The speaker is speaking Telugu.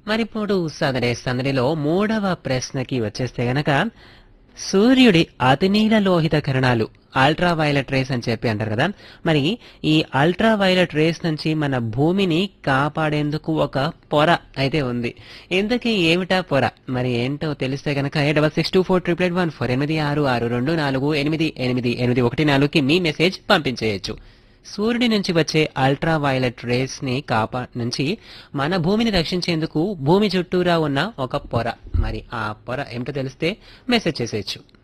మరి ఇప్పుడు సదరే సందడిలో మూడవ ప్రశ్నకి వచ్చేస్తే గనక సూర్యుడి అతినీల లోహిత కిరణాలు అల్ట్రా వైలెట్ రేస్ అని చెప్పి అంటారు కదా మరి ఈ అల్ట్రా వైలెట్ రేస్ నుంచి మన భూమిని కాపాడేందుకు ఒక పొర అయితే ఉంది ఇంతకీ ఏమిటా పొర మరి ఏంటో తెలిస్తే గనక ఏ double six two four triple eight one four ఎనిమిది ఆరు ఆరు రెండు నాలుగు ఎనిమిది ఎనిమిది ఎనిమిది ఒకటి నాలుగుకి మీ మెసేజ్ పంపించేయచ్చు సూర్యుడి నుంచి వచ్చే అల్ట్రా వైలెట్ రేస్ ని కాపా నుంచి మన భూమిని రక్షించేందుకు భూమి చుట్టూరా ఉన్న ఒక పొర మరి ఆ పొర ఏమిటో తెలిస్తే మెసేజ్ చేసేయచ్చు